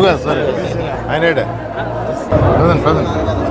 నువ్వు కాదు సరే ఆయన ఏడే పదండి పదండి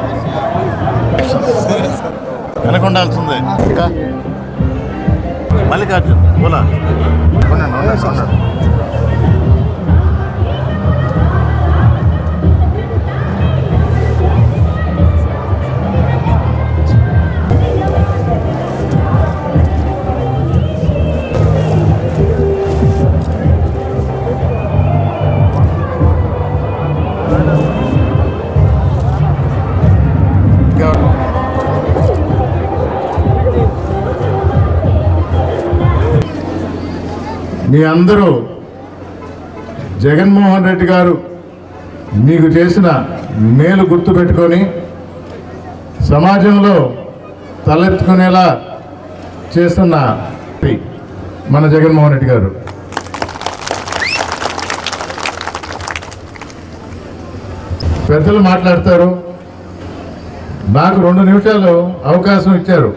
వెనక ఉండాల్సిందే ఇంకా మల్లికార్జున్ పోలా ఉండండి ఉండండి ఉండండి ఇంకా మీ అందరూ జగన్మోహన్ రెడ్డి గారు మీకు చేసిన మేలు గుర్తుపెట్టుకొని సమాజంలో తలెత్తుకునేలా చేస్తున్న మన జగన్మోహన్ రెడ్డి గారు పెద్దలు మాట్లాడతారు నాకు రెండు నిమిషాలు అవకాశం ఇచ్చారు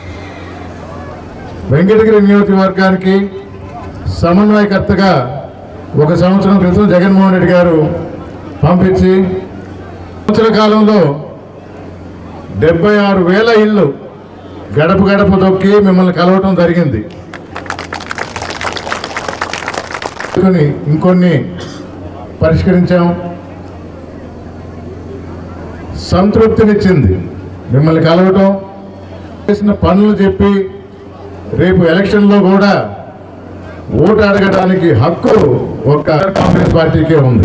వెంకటగిరి నియోజకవర్గానికి సమన్వయకర్తగా ఒక సంవత్సరం క్రితం జగన్మోహన్ రెడ్డి గారు పంపించి సంవత్సర కాలంలో డెబ్బై ఆరు వేల ఇళ్ళు గడప గడప దొక్కి మిమ్మల్ని కలవటం జరిగింది కొన్ని ఇంకొన్ని పరిష్కరించాం సంతృప్తినిచ్చింది మిమ్మల్ని కలవటం చేసిన పనులు చెప్పి రేపు ఎలక్షన్లో కూడా ఓటు అడగడానికి హక్కు ఒక్క కాంగ్రెస్ పార్టీకే ఉంది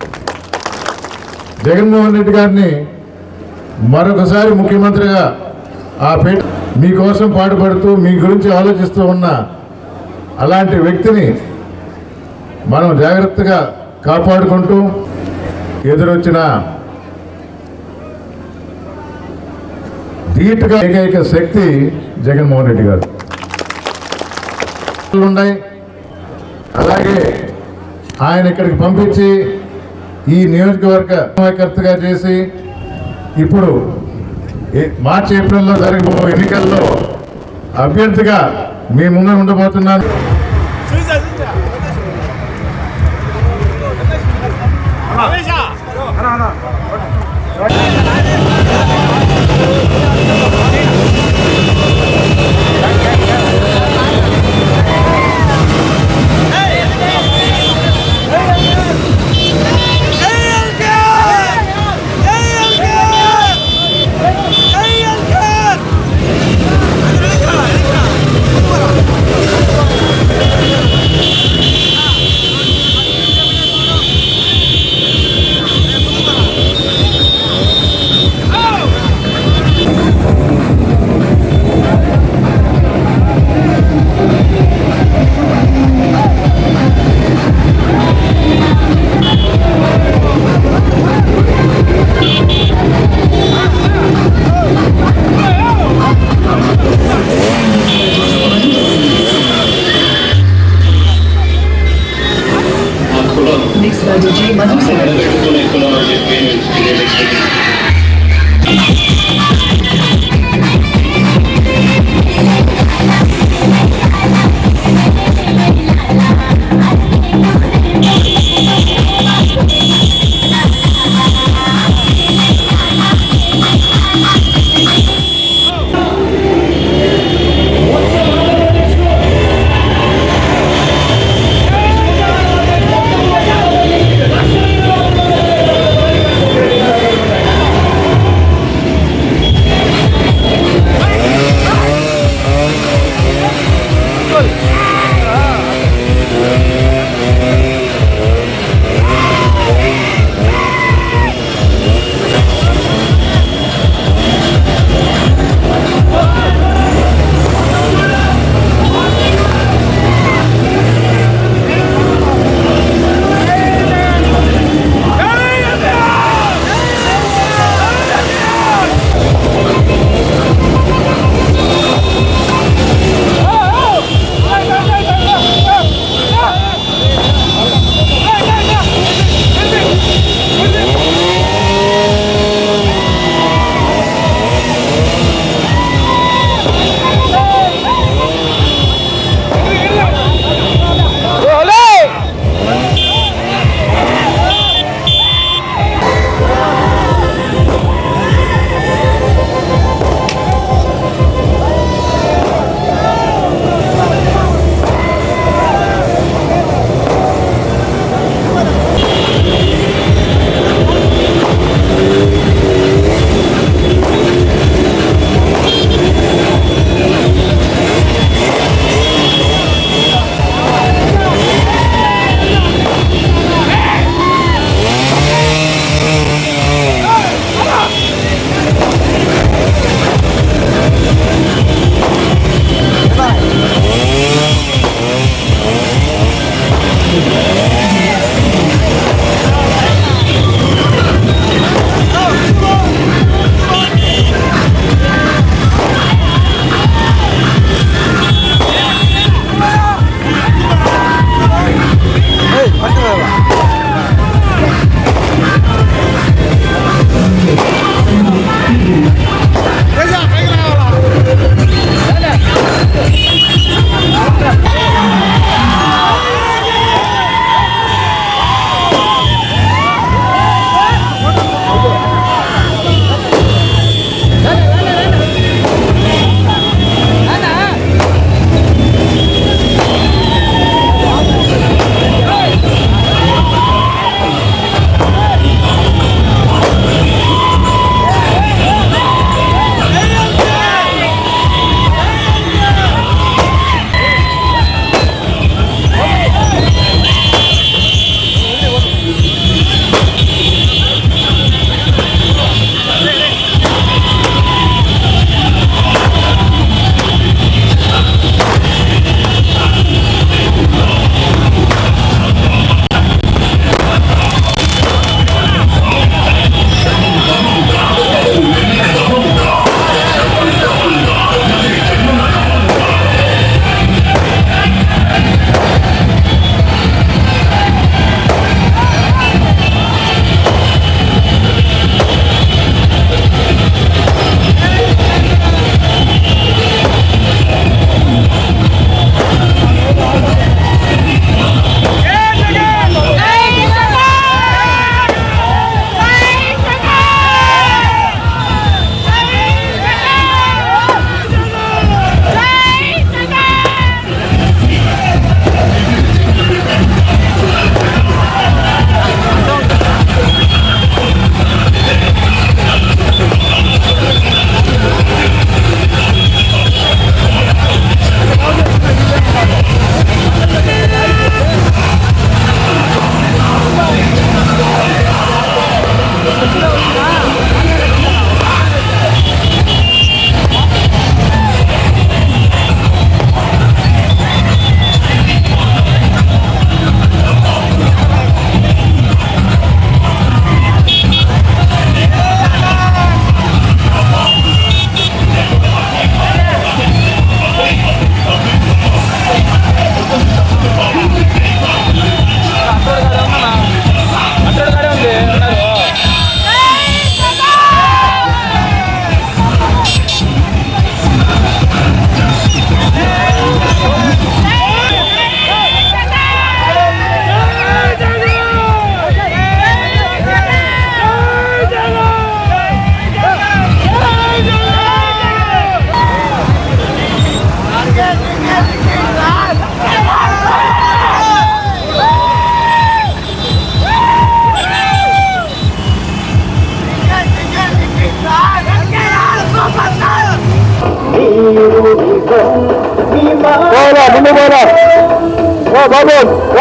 జగన్మోహన్ రెడ్డి గారిని మరొకసారి ముఖ్యమంత్రిగా ఆ పేట మీకోసం పాటుపడుతూ మీ గురించి ఆలోచిస్తూ ఉన్న అలాంటి వ్యక్తిని మనం జాగ్రత్తగా కాపాడుకుంటూ ఎదురొచ్చిన ధీటుగా ఏకైక శక్తి జగన్మోహన్ రెడ్డి గారు ఉన్నాయి అలాగే ఆయన ఇక్కడికి పంపించి ఈ నియోజకవర్గ సమన్వయకర్తగా చేసి ఇప్పుడు ఏ- మార్చి ఏప్రిల్లో జరగబో ఎన్నికల్లో అభ్యర్థిగా మీ ముందు ఉండబోతున్నాను Mixed by DJ Madhu Sagar. Hey!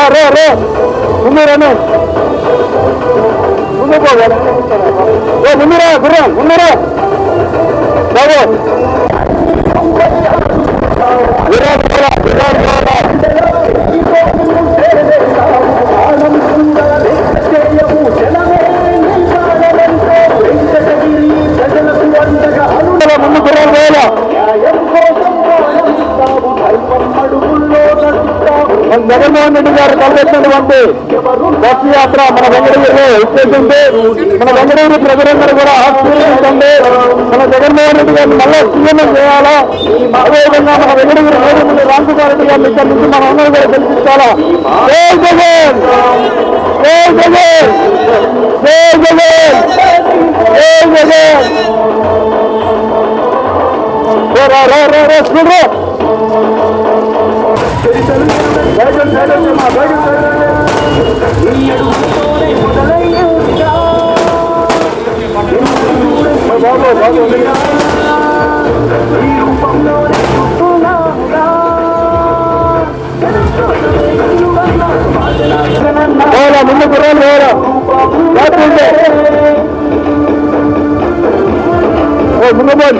రే రే ముందు రండి ముందు పో ఓ ముందురా గుర్రం ముందురా బాబు గుర్రం గుర్రం గుర్రం ముందు గుర్రం వేయాల మన జగన్మోహన్ రెడ్డి గారు తలపెట్టినటువంటి బస్ యాత్ర మన వెంకటగిరిలో ఉద్దేశించి మన వెంకటగిరి ప్రజలందరూ కూడా ఆశీర్వదించండి మన జగన్మోహన్ రెడ్డి గారిని మళ్ళీ సీఎం చేయాలా అదేవిధంగా మన వెంకటగిరి మేడపల్లి రామకుమార్ రెడ్డి గారిని ఇక్కడ నుంచి మనం అందరూ కూడా గెలిపించాలా జై జగన్ జై జగన్ జై జగన్ జై జగన్ రా రా రా రా చూడు పోరా ముందు కుర్రాలు పోరా లేకుంటే ఓ ముందు పోండి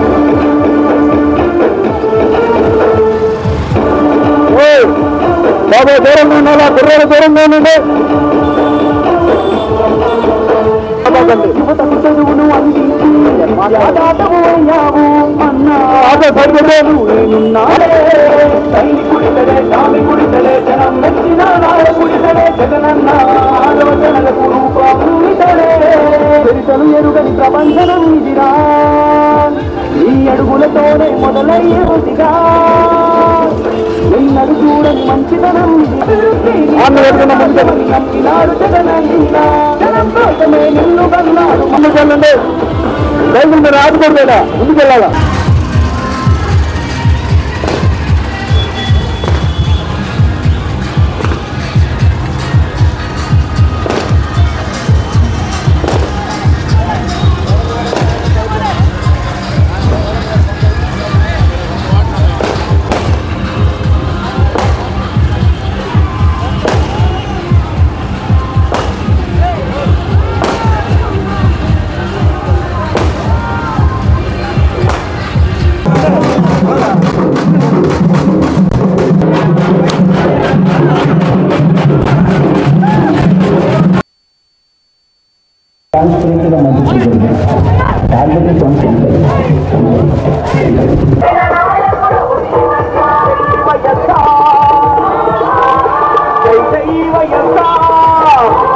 ఓయ్ బాబు దూరంగా ఉండాలా కుర్రాలు దూరంగా ఉండండి అదే సరిపోతే చరితలు ఎరుగని ప్రపంచనం ఇదిరా ఈ అడుగులతోనే మొదలయ్యేదిగా నిన్నడు చూడని మంచితనం ఇది ఆమె ఎదుగున్న ముందు నమ్మినాడు జగనన్నా జనం కోసమే నిన్ను కన్నాడు ముందుకెళ్ళండి రైతులు మీరు ఆదుకోలేదా ముందుకెళ్ళాలా జై జై వైఎస్ఆర్